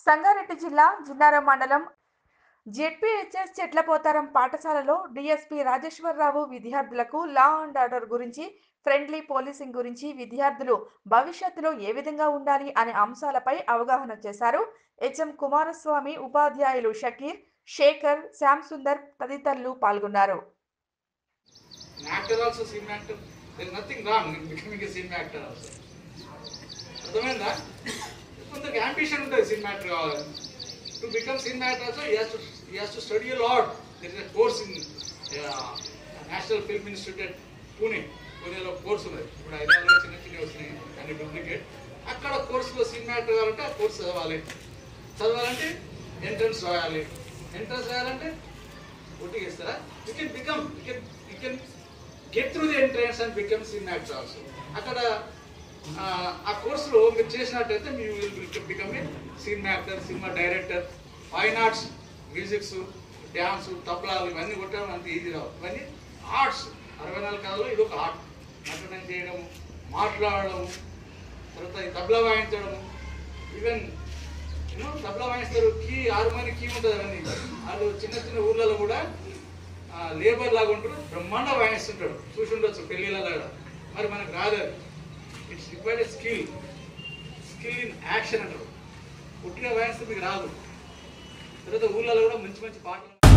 సంగారెడ్డి జిల్లా జిన్నారం మండలం జెడ్పీహెచ్ఎస్ చెట్లపోతారం పాఠశాలలో డిఎస్పీ రాజేశ్వరరావు విద్యార్థులకు లా అండ్ ఆర్డర్ గురించి ఫ్రెండ్లీ పోలీసింగ్ గురించి విద్యార్థులు భవిష్యత్తులో ఏ విధంగా ఉండాలి అనే అంశాలపై అవగాహన చేశారు హెచ్ఎం కుమారస్వామి ఉపాధ్యాయులు షకీర్ శేఖర్ శ్యామ్ సుందర్ తదితరులు పాల్గొన్నారు An actor also, scene actor, there is nothing wrong in becoming a scene actor also. అర్థమైందా కొందరికి అంబిషన్ ఉంటుంది సినిమా యాక్టర్ కావాలని to become cinema actor also he has to he has to study లాడ్ there is course in national film institute at Pune పూణేలో course ఉన్నది ఇప్పుడు హైదరాబాద్లో చిన్న చిన్న వచ్చినాయి అన్ని డూప్లికేట్ అక్కడ కోర్సులో సినిమా యాక్టర్ కావాలంటే ఆ కోర్స్ చదవాలి చదవాలంటే ఎంట్రన్స్ రాయాలి ఎంట్రన్స్ రాయాలంటే ఓటింగ్ ఇస్తారా you can become you can you can get through the entrance and become cinema actor also అక్కడ ఆ, ఆ కోర్సులో మీరు చేసినట్టయితే మీ will become a cinema actor cinema director fine arts musics dance తబలాలు ఇవన్నీ కొట్టడం అంత ఈజీ రావు ఇవన్నీ ఆర్ట్స్ అరవై నాలుగు కథలో ఇది ఒక ఆర్ట్ నటనం చేయడం మాట్లాడడం తర్వాత ఈ తబలా వాయించడం ఈవెన్ యూనో తబలా వాయిస్తారు కీ హార్మోని కీ ఉంటుంది అవన్నీ వాళ్ళు చిన్న చిన్న ఊర్లలో కూడా లేబర్ లాగా ఉంటారు బ్రహ్మాండ వాయిస్తుంటాడు చూసి ఉండొచ్చు పెళ్ళిళ్ళలో కూడా మరి మనకు రాదు it's required skill skill in action అంటారు పుట్టిన వాయిస్తే మీకు రాదు తర్వాత ఊర్లలో కూడా మంచి మంచి పాటలు